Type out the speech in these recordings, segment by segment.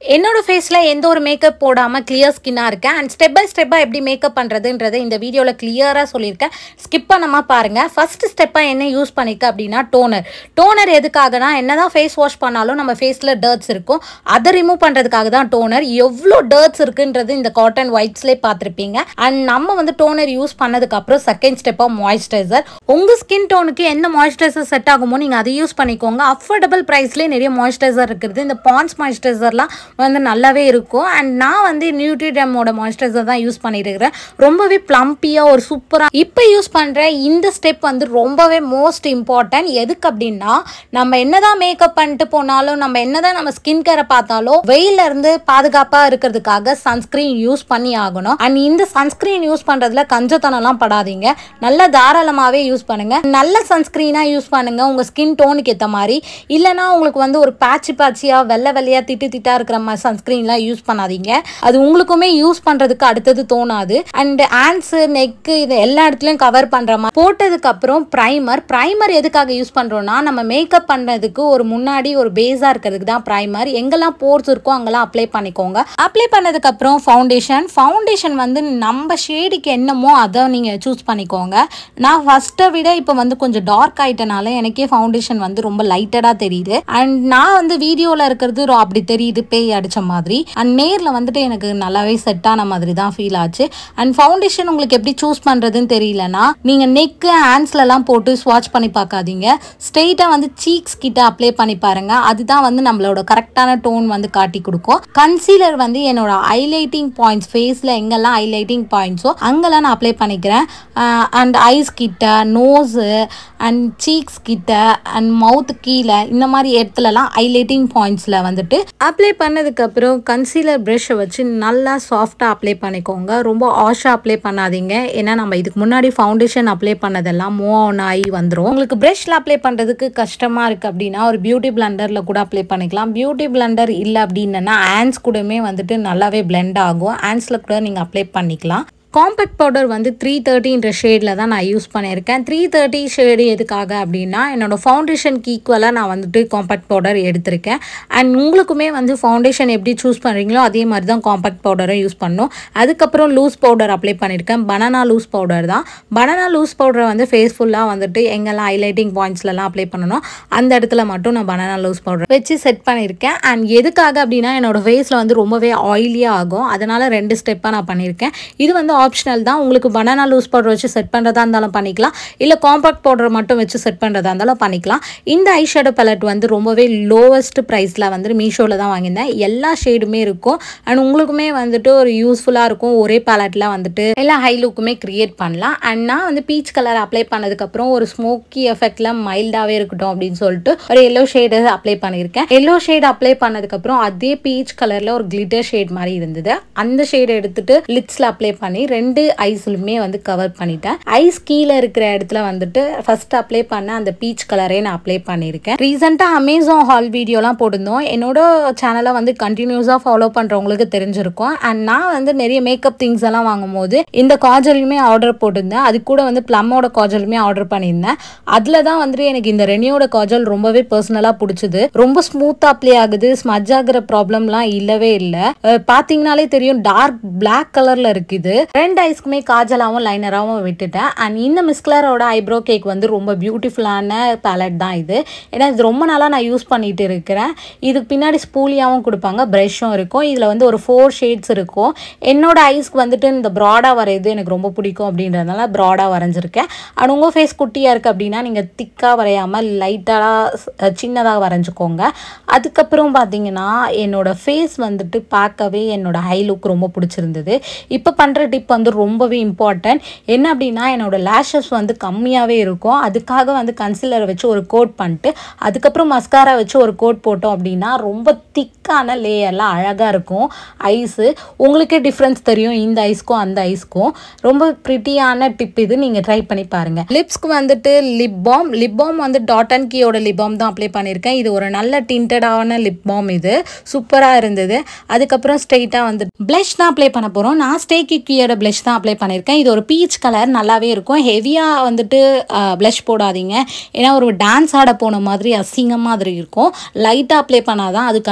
என்னோட ஃபேஸில் எந்த ஒரு மேக்கப் போடாமல் கிளியர் ஸ்கின்னாக இருக்கேன் அண்ட் ஸ்டெப் பை ஸ்டெப்பாக எப்படி மேக்கப் பண்ணுறதுன்றதை இந்த வீடியோவில் கிளியராக சொல்லியிருக்கேன் ஸ்கிப் பண்ணாமல் பாருங்கள் ஃபர்ஸ்ட் ஸ்டெப்பாக என்ன யூஸ் பண்ணிக்க அப்படின்னா டோனர் டோனர் எதுக்காகனா என்னதான் ஃபேஸ் வாஷ் பண்ணாலும் நம்ம ஃபேஸில் டர்ட்ஸ் இருக்கும் அதை ரிமூவ் பண்ணுறதுக்காக தான் டோனர் எவ்வளோ டர்ட்ஸ் இருக்குன்றது இந்த காட்டன் ஒயிட்ஸ்லேயே பார்த்துருப்பீங்க அண்ட் நம்ம வந்து டோனர் யூஸ் பண்ணதுக்கப்புறம் செகண்ட் ஸ்டெப்பாக மாய்ஸ்சரைசர் உங்கள் ஸ்கின் டோனுக்கு எந்த மாய்ஸ்சரைசர் செட் ஆகுமோ நீங்கள் அதை யூஸ் பண்ணிக்கோங்க அஃபோர்டபுள் ப்ரைஸ்லேயே நிறைய மாய்ஸ்சரைசர் இருக்குது இந்த பான்ஸ் மாய்ஸ்சரைசர்லாம் வந்து நல்லாவே இருக்கும் அண்ட் நான் வந்து நியூட்ரிடமோட மாய்ஸ்சரைசர் தான் யூஸ் பண்ணிட்டு இருக்கிறேன் ரொம்பவே ப்ளம்பியாக ஒரு சூப்பராக இப்போ யூஸ் பண்ணுற இந்த ஸ்டெப் வந்து ரொம்பவே மோஸ்ட் இம்பார்ட்டன்ட் எதுக்கு அப்படின்னா நம்ம என்னதான் மேக்கப் பண்ணிட்டு போனாலும் நம்ம என்னதான் நம்ம ஸ்கின் கேரை பார்த்தாலும் வெயில இருந்து பாதுகாப்பாக இருக்கிறதுக்காக சன்ஸ்கிரீன் யூஸ் பண்ணி ஆகணும் அண்ட் இந்த சன்ஸ்கிரீன் யூஸ் பண்ணுறதுல கஞ்சத்தனம்லாம் படாதீங்க நல்லா தாராளமாகவே யூஸ் பண்ணுங்க நல்ல சன்ஸ்கிரீனாக யூஸ் பண்ணுங்க உங்கள் ஸ்கின் டோனுக்கு ஏற்ற மாதிரி இல்லைனா உங்களுக்கு வந்து ஒரு பேட்சி பேட்சியாக வெள்ளை வெள்ளையாக திட்டு திட்டா இருக்கிற மாதிரி சன்ஸ்கிரீன்லாம் யூஸ் பண்ணாதீங்க அது உங்களுக்குமே யூஸ் பண்ணுறதுக்கு அடுத்தது தோணாது அண்ட் ஹேண்ட்ஸு நெக்கு இது எல்லா இடத்துலையும் கவர் பண்ணுற மாதிரி போட்டதுக்கு அப்புறம் ப்ரைமர் ப்ரைமர் எதுக்காக யூஸ் பண்ணுறோம்னா நம்ம மேக்கப் பண்ணுறதுக்கு ஒரு முன்னாடி ஒரு பேஸாக இருக்கிறதுக்கு தான் ப்ரைமர் எங்கெல்லாம் போர்ஸ் இருக்கோ அங்கெல்லாம் அப்ளை பண்ணிக்கோங்க அப்ளை பண்ணதுக்கு அப்புறம் ஃபவுண்டேஷன் ஃபவுண்டேஷன் வந்து நம்ம ஷேடுக்கு என்னமோ அதை நீங்கள் சூஸ் பண்ணிக்கோங்க நான் ஃபஸ்ட்டை விட இப்போ வந்து கொஞ்சம் டார்க் ஆயிட்டனால எனக்கே ஃபவுண்டேஷன் வந்து ரொம்ப லைட்டடாக தெரியுது அண்ட் நான் வந்து வீடியோவில் இருக்கிறது ரொ- அப்படி தெரியுது பேய் அடித்த மாதிரி அண்ட் நேரில் வந்துட்டு எனக்கு நல்லாவே செட் ஆன மாதிரி தான் ஃபீல் ஆச்சு அண்ட் ஃபவுண்டேஷன் உங்களுக்கு எப்படி சூஸ் பண்ணுறதுன்னு தெரியலனா நீங்கள் நெக்கு ஹேண்ட்ஸ்லலாம் போட்டு ஸ்வாட்ச் பண்ணி பார்க்காதீங்க ஸ்ட்ரெயிட்டாக வந்து சீக்ஸ் கிட்ட அப்ளை பண்ணி பாருங்க அதுதான் வந்து நம்மளோட கரெக்டான டோன் வந்து காட்டி கொடுக்கும் கன்சீலர் வந்து என்னோட ஹைலைட்டிங் பாயிண்ட்ஸ் ஃபேஸில் எங்கெல்லாம் ஹைலைட்டிங் பாயிண்ட்ஸோ அங்கெல்லாம் நான் அப்ளை பண்ணிக்கிறேன் அண்ட் ஐஸ் கிட்ட நோஸு அண்ட் சீக்ஸ் கிட்ட அண்ட் மவுத் கீழே இந்த மாதிரி இடத்துலலாம் ஹைலைட்டிங் பாயிண்ட்ஸில் வந்துட்டு அப்ளை பண்ணதுக்கப்புறம் கன்சீலர் ப்ரஷ்ஷை வச்சு நல்லா சாஃப்டாக அப்ளை பண்ணிக்கோங்க ரொம்ப ஆஷாக அப்ளை பண்ணாதீங்க ஏன்னா நம்ம இதுக்கு முன்னாடி ஃபவுண்டேஷன் அப்ளை பண்ணதெல்லாம் மூவ் ஆன் ஆகி வந்துடும் உங்களுக்கு ப்ரஷ்ல அப்ளை பண்ணுறதுக்கு கஷ்டமாக இருக்குது அப்படின்னா ஒரு பியூட்டி பிளண்டரில் கூட அப்ளை பண்ணிக்கலாம் பியூட்டி பிளண்டர் இல்லை அப்படின்னா ஹேண்ட்ஸ் கூடமே வந்துட்டு நல்லாவே blend ஆகும் ஹேண்ட்ஸில் கூட நீங்கள் அப்ளை பண்ணிக்கலாம் காம்பேக்ட் பவுடர் வந்து த்ரீ தேர்ட்டின்ற ஷேடில் தான் நான் யூஸ் பண்ணியிருக்கேன் த்ரீ தேர்ட்டி ஷேடு எதுக்காக அப்படின்னா என்னோடய ஃபவுண்டேஷனுக்கு ஈக்குவலாக நான் வந்துட்டு காம்பேக்ட் பவுடர் எடுத்திருக்கேன் அண்ட் உங்களுக்குமே வந்து ஃபவுண்டேஷன் எப்படி சூஸ் பண்ணுறீங்களோ அதே மாதிரி தான் காம்பேக்ட் பவுடரும் யூஸ் பண்ணணும் அதுக்கப்புறம் லூஸ் பவுடர் அப்ளை பண்ணியிருக்கேன் பனானா லூஸ் பவுடர் தான் பனானா லூஸ் பவுடரை வந்து ஃபேஸ் ஃபுல்லாக வந்துட்டு எங்கெல்லாம் ஹைலைட்டிங் பாயிண்ட்ஸ்லலாம் அப்ளை பண்ணணும் அந்த இடத்துல மட்டும் நான் பனானா லூஸ் பவுடர் வச்சு செட் பண்ணியிருக்கேன் அண்ட் எதுக்காக அப்படின்னா என்னோட ஃபேஸில் வந்து ரொம்பவே ஆயிலியாக ஆகும் அதனால் ரெண்டு ஸ்டெப்பாக நான் பண்ணியிருக்கேன் இது வந்து ஆப்ஷனல் தான் உங்களுக்கு பனானா லூஸ் பவுடர் வச்சு செட் பண்ணுறதா இருந்தாலும் பண்ணிக்கலாம் இல்லை காம்பாக்ட் பவுடர் மட்டும் வச்சு செட் பண்ணுறதா இருந்தாலும் பண்ணிக்கலாம் இந்த ஐஷேடோ palette வந்து ரொம்பவே லோவஸ்ட் ப்ரைஸில் வந்து மீஷோவில் தான் வாங்கியிருந்தேன் எல்லா ஷேடுமே இருக்கும் அண்ட் உங்களுக்குமே வந்துட்டு ஒரு யூஸ்ஃபுல்லாக இருக்கும் ஒரே பேலட்டில் வந்துட்டு எல்லா ஹை லுக்குமே க்ரியேட் பண்ணலாம் அண்ட் நான் வந்து பீச் கலர் அப்ளை பண்ணதுக்கப்புறம் ஒரு ஸ்மோக்கி எஃபெக்டில் மைல்டாகவே இருக்கட்டும் அப்படின்னு சொல்லிட்டு ஒரு எல்லோ ஷேடு அப்ளை பண்ணியிருக்கேன் எல்லோ ஷேடு அப்ளை பண்ணதுக்கப்புறம் அதே பீச் கலரில் ஒரு கிளிட்டர் ஷேட் மாதிரி இருந்தது அந்த ஷேடு எடுத்துட்டு லிப்ஸில் அப்ளை பண்ணி ரெண்டு ஐஸ்லுமே வந்து கவர் பண்ணிட்டேன் ஐஸ் கீழே இருக்கிற இடத்துல வந்துட்டு ஃபர்ஸ்ட் அப்ளை பண்ண அந்த பீச் கலரே நான் அப்ளை பண்ணியிருக்கேன் ரீசெண்டாக அமேசான் ஹால் வீடியோலாம் போட்டிருந்தோம் என்னோட சேனலை வந்து கண்டினியூஸாக ஃபாலோ பண்ணுறவங்களுக்கு தெரிஞ்சிருக்கும் அண்ட் நான் வந்து நிறைய மேக்கப் திங்ஸ் எல்லாம் வாங்கும்போது இந்த காஜலுமே ஆர்டர் போட்டிருந்தேன் அது கூட வந்து ப்ளம்மோட காஜலுமே ஆர்டர் பண்ணியிருந்தேன் அதில் தான் வந்துட்டு எனக்கு இந்த ரெனியோட காஜல் ரொம்பவே பர்சனலாக பிடிச்சது ரொம்ப ஸ்மூத்தாக அப்ளை ஆகுது ஸ்மஜ் ஆகுற ப்ராப்ளம்லாம் இல்லவே இல்லை பார்த்தீங்கனாலே தெரியும் டார்க் பிளாக் கலரில் இருக்குது ரெண்டு ஐஸ்க்குமே காஜலாகவும் லைனராகவும் விட்டுட்டேன் அண்ட் இந்த மிஸ்கலரோட ஐப்ரோ கேக் வந்து ரொம்ப பியூட்டிஃபுல்லான பேலட் தான் இது ஏன்னா இது ரொம்ப நாளாக நான் யூஸ் பண்ணிட்டு இருக்கிறேன் இதுக்கு பின்னாடி ஸ்பூலியாகவும் கொடுப்பாங்க ப்ரஷ்ஷும் இருக்கும் இதில் வந்து ஒரு ஃபோர் ஷேட்ஸ் இருக்கும் என்னோட ஐஸ்க்கு வந்துட்டு இந்த ப்ராடாக வரையுது எனக்கு ரொம்ப பிடிக்கும் அப்படின்றதுனால ப்ராடாக வரைஞ்சிருக்கேன் அண்ட் உங்கள் ஃபேஸ் குட்டியாக இருக்குது அப்படின்னா நீங்கள் திக்காக வரையாமல் லைட்டாக சின்னதாக வரைஞ்சிக்கோங்க அதுக்கப்புறம் பார்த்தீங்கன்னா என்னோட ஃபேஸ் வந்துட்டு பார்க்கவே என்னோட ஹை லுக் ரொம்ப பிடிச்சிருந்தது இப்போ பண்ணுற டிப் வந்து ரொம்பவே இம்பார்ட்டன்ட் என்ன அப்படின்னா என்னோட லேஷஸ் வந்து கம்மியாகவே இருக்கும் அதுக்காக வந்து கன்சிலரை வச்சு ஒரு கோட் பண்ணிட்டு அதுக்கப்புறம் மஸ்காரா வச்சு ஒரு கோட் போட்டோம் அப்படின்னா ரொம்ப திக்கான லேயர்லாம் அழகாக இருக்கும் ஐஸு உங்களுக்கே டிஃப்ரென்ஸ் தெரியும் இந்த ஐஸ்க்கும் அந்த ஐஸ்க்கும் ரொம்ப ப்ரிட்டியான டிப் இது நீங்கள் ட்ரை பண்ணி பாருங்கள் லிப்ஸ்க்கு வந்துட்டு லிப் பாம் லிப் பாம் வந்து டாட் அண்ட் கீயோட லிப் பாம் தான் அப்ளை பண்ணியிருக்கேன் இது ஒரு நல்ல டிண்டடான லிப் பாம் இது சூப்பராக இருந்தது அதுக்கப்புறம் ஸ்ட்ரெயிட்டாக வந்து ப்ளஷ் தான் அப்ளை பண்ண போகிறோம் நான் ஸ்டேக்கி கீயோட ப்ளஷ் தான் அப்ளை பண்ணியிருக்கேன் இது ஒரு பீச் கலர் நல்லாவே இருக்கும் ஹெவியாக வந்துட்டு ப்ளஷ் போடாதீங்க ஏன்னா ஒரு டான்ஸ் ஆட போன மாதிரி அசிங்க மாதிரி இருக்கும் லைட்டாக அப்ளை பண்ணாதான் அதுக்கான லுக்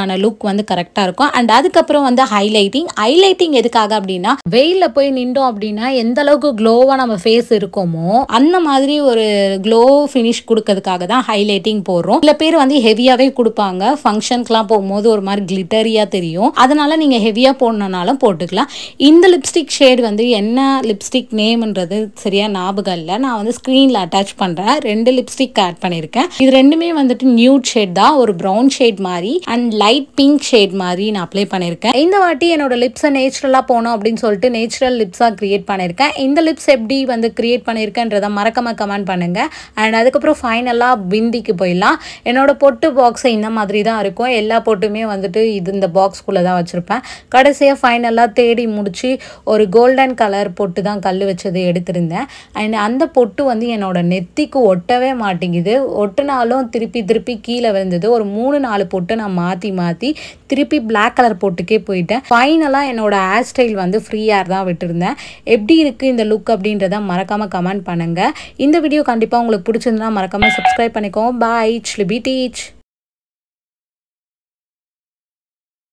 லுக் வந்து கரெக்டாக இருக்கும் அண்ட் அதுக்கப்புறம் வந்து ஹைலைட்டிங் ஹைலைட்டிங் எதுக்காக அப்படின்னா வெயிலில் போய் நின்றோம் அப்படின்னா எந்த அளவுக்கு க்ளோவாக நம்ம ஃபேஸ் இருக்கோமோ அந்த மாதிரி ஒரு க்ளோ ஃபினிஷ் கொடுக்கறதுக்காக தான் ஹைலைட்டிங் போடுறோம் சில பேர் வந்து ஹெவியாகவே கொடுப்பாங்க ஃபங்க்ஷனுக்குலாம் போகும்போது ஒரு மாதிரி கிளிட்டரியாக தெரியும் அதனால நீங்கள் ஹெவியாக போடணுன்னாலும் போட்டுக்கலாம் இந்த லிப்ஸ்டிக் ஷேட் வந்து என்ன லிப்ஸ்டிக் நேம்ன்றது சரியா ஞாபகம் இல்லை நான் வந்து ஸ்க்ரீனில் அட்டாச் பண்ணுறேன் ரெண்டு லிப்ஸ்டிக் ஆட் பண்ணியிருக்கேன் இது ரெண்டுமே வந்துட்டு நியூட் ஷேட் தான் ஒரு ப்ரௌன் ஷேட் மாதிரி அண்ட் லைட் பிங்க் ஷேட் மாதிரி நான் அப்ளை பண்ணியிருக்கேன் இந்த வாட்டி என்னோட லிப்ஸை நேச்சுரலாக போகணும் அப்படின்னு சொல்லிட்டு நேச்சுரல் லிப்ஸாக கிரியேட் பண்ணியிருக்கேன் இந்த லிப்ஸ் எப்படி வந்து கிரியேட் பண்ணியிருக்கேன்றதை மறக்காம கமெண்ட் பண்ணுங்க அண்ட் அதுக்கப்புறம் ஃபைனலாக பிந்திக்கு போயிடலாம் என்னோட பொட்டு பாக்ஸை இந்த மாதிரி தான் இருக்கும் எல்லா பொட்டுமே வந்துட்டு இது இந்த பாக்ஸ்குள்ளே தான் வச்சுருப்பேன் கடைசியாக ஃபைனலாக தேடி முடிச்சு ஒரு கோல்டன் கலர் பொட்டு தான் கல் வச்சது எடுத்திருந்தேன் அண்ட் அந்த பொட்டு வந்து என்னோட நெத்திக்கு ஒட்டவே மாட்டேங்குது ஒட்டுனாலும் திருப்பி திருப்பி கீழே விழுந்தது ஒரு மூணு நாலு பொட்டு நான் மாற்றி மாற்றி திருப்பி பிளாக் கலர் பொட்டுக்கே போயிட்டேன் ஃபைனலாக என்னோட ஹேர் ஸ்டைல் வந்து ஃப்ரீ ஹேர் தான் விட்டுருந்தேன் எப்படி இருக்குது இந்த லுக் அப்படின்றத மறக்காமல் கமெண்ட் பண்ணுங்கள் இந்த வீடியோ கண்டிப்பாக உங்களுக்கு பிடிச்சிருந்தா மறக்காமல் சப்ஸ்கிரைப் பண்ணிக்கோங்க பாய் ஸ்லிபி டீச்